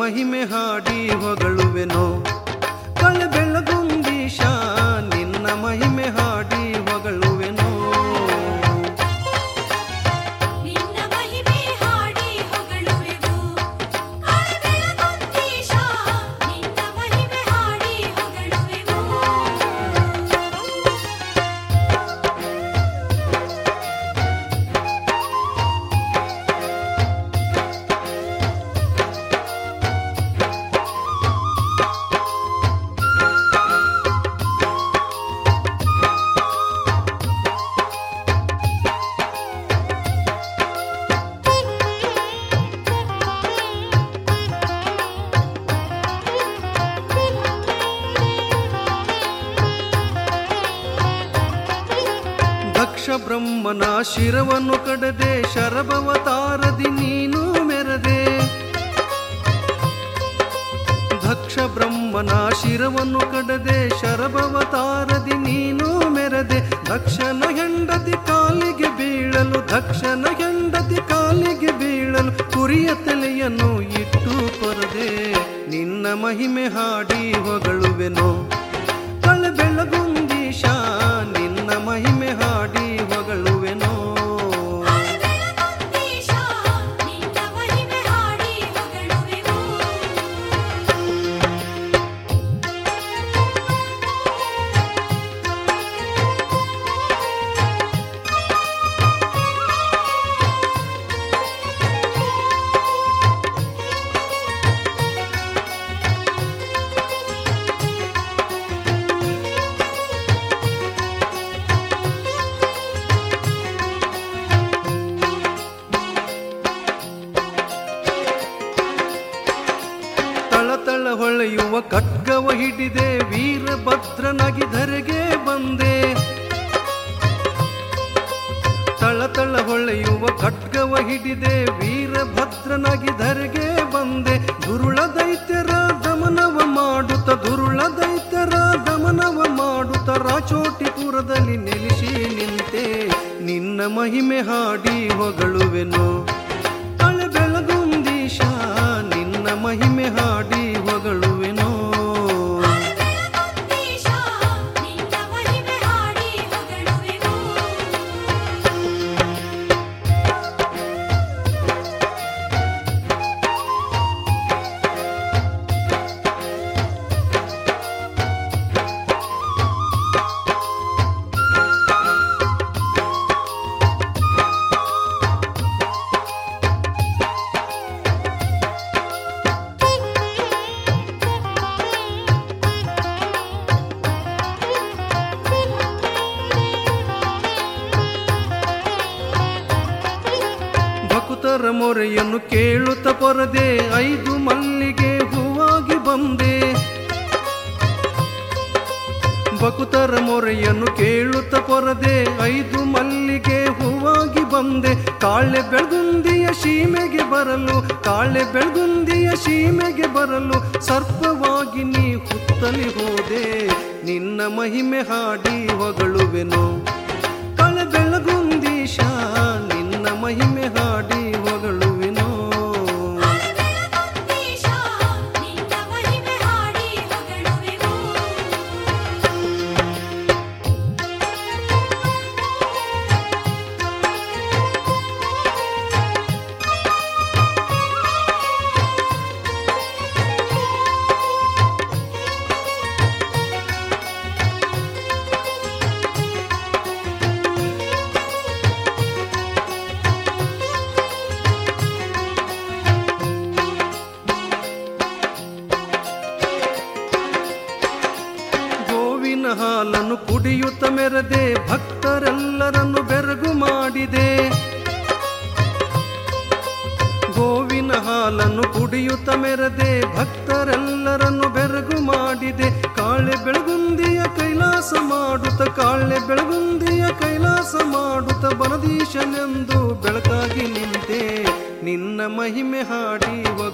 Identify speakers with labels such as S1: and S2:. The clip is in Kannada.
S1: ಮಹಿಮೆ ಹಾಡಿ ಹೊಗಳುವೆನೋ ಕಳೆ ಬೆಳಗುಂದೀಶ ನಿನ್ನ ಮಹಿಮೆ ಹಾಡಿ ಹೊಗಳುವೆನೋ
S2: ನಿನ್ನ ಮಹಿಮೆ ಹಾಡಿ ಹೊಗಳುವೆವು ಕಾಳಬೆಳಗುಂದೀಶ ನಿನ್ನ ಮಹಿಮೆ ಹಾಡಿ ಹೊಗಳುವೆವು
S1: ದಕ್ಷ ಬ್ರಹ್ಮನ ಶಿರವನ್ನು ಕಡದೆ ಶರಭವತಾರದಿ ನೀನು ಮೆರದೆ ದಕ್ಷ ಬ್ರಹ್ಮನ ಶಿರವನ್ನು ಕಡದೆ ಶರಭವತಾರದಿ ನೀನು ಮೆರದೆ ದಕ್ಷನ ಹೆಂಡತಿ ಕಾಲಿಗೆ ಬೀಳಲು ದಕ್ಷನ ಹೆಂಡತಿ ಕಾಲಿಗೆ ಬೀಳಲು ಕುರಿಯ ತಲೆಯನ್ನು ಇಟ್ಟು ಪರದೆ ನಿನ್ನ ಮಹಿಮೆ ಹಾಡಿ ಹೊಗಳುವೆನೋ ಕಳೆ ಬೆಳಗುಂದೀಶ ನಿನ್ನ ಮಹಿಮೆ ಹಾಡಿ ಹೊಗಳುವೆನೋ
S2: ಕಾಳಬೆಳಗುಂದೀಶ ನಿನ್ನ ಮಹಿಮೆ ಹಾಡಿ ಹೊಗಳುವೆವು
S1: ತಳತಳ ಹೊಳೆಯುವ ಖಡ್ಗವ ಹಿಡಿದೆ ವೀರಭದ್ರನಾಗಿ ಧರೆಗೆ ಬಂದೆ ತಳತಳ ಹೊಳೆಯುವ ಖಡ್ಗವ ಹಿಡಿದೆ ವೀರಭದ್ರನಾಗಿ ಧರೆಗೆ ಬಂದೆ ದುರುಳ ದೈತ್ಯರ ದಮನವ ಮಾಡುತ್ತ ದುರುಳ ದೈತ್ಯರ ದಮನವ ಮಾಡುತ್ತ ರಾಚೋಟಿಪುರದಲ್ಲಿ ನೆಲೆಸಿ ನಿಂತೆ ನಿನ್ನ ಮಹಿಮೆ ಹಾಡಿ ಹೊಗಳುವೆನು ಕಳೆ ಬೆಳಗುಂದೀಶ ನಿನ್ನ ಮಹಿಮೆ ಹಾಡಿ ಹೊಗಳುವೆನೋ
S2: ಕಾಳಬೆಳಗುಂದೀಶ ನಿನ್ನ ಮಹಿಮೆ ಹಾಡಿ ಹೊಗಳುವೆವು
S1: ಭಕ್ತರ ಮೊರೆಯನ್ನು ಕೇಳುತ್ತ ಪೊರದೆ ಐದು ಮಲ್ಲಿಗೆ ಹೂವಾಗಿ ಬಂದೆ ಭಕ್ತರ ಮೊರೆಯನ್ನು ಕೇಳುತ್ತ ಪೊರದೆ ಐದು ಮಲ್ಲಿಗೆ ಹೂವಾಗಿ ಬಂದೆ ಕಾಳೆ ಬೆಳಗುಂದಿಯ ಸೀಮೆಗೆ ಬರಲು ಕಾಳೆ ಬೆಳಗುಂದಿಯ ಸೀಮೆಗೆ ಬರಲು ಸರ್ಪವಾಗಿ ನೀ ಹುತ್ತಲಿ ಹೋದೆ ನಿನ್ನ ಮಹಿಮೆ ಹಾಡಿ ಹೊಗಳುವೆನು ಕಳೆ ಬೆಳಗುಂದೀಶ ನಿನ್ನ ಮಹಿಮೆ ಹಾಡಿ ಹೊಗಳುವೆನೋ
S2: ಕಾಳಬೆಳಗುಂದೀಶ ನಿನ್ನ ಮಹಿಮೆ ಹಾಡಿ ಹೊಗಳುವೆವು
S1: ಗೋವಿನ ಹಾಲನ್ನು ಕುಡಿಯುತ್ತ ಮೆರದೆ ಭಕ್ತರೆಲ್ಲರನ್ನು ಬೆರಗು ಮಾಡಿದೆ ಗೋವಿನ ಹಾಲನ್ನು ಕುಡಿಯುತ್ತ ಮೆರದೆ ಭಕ್ತರೆಲ್ಲರನ್ನು ಬೆರಗು ಮಾಡಿದೆ ಕಾಳೆ ಬೆಳಗುಂದಿಯ ಕೈಲಾಸ ಮಾಡುತ್ತ ಕಾಳೆ ಬೆಳಗುಂದಿಯ ಕೈಲಾಸ ಮಾಡುತ್ತ ಬನದೀಶನೆಂದು ಬೆಳಕಾಗಿ ನಿಂತೆ ನಿನ್ನ ಮಹಿಮೆ ಹಾಡಿ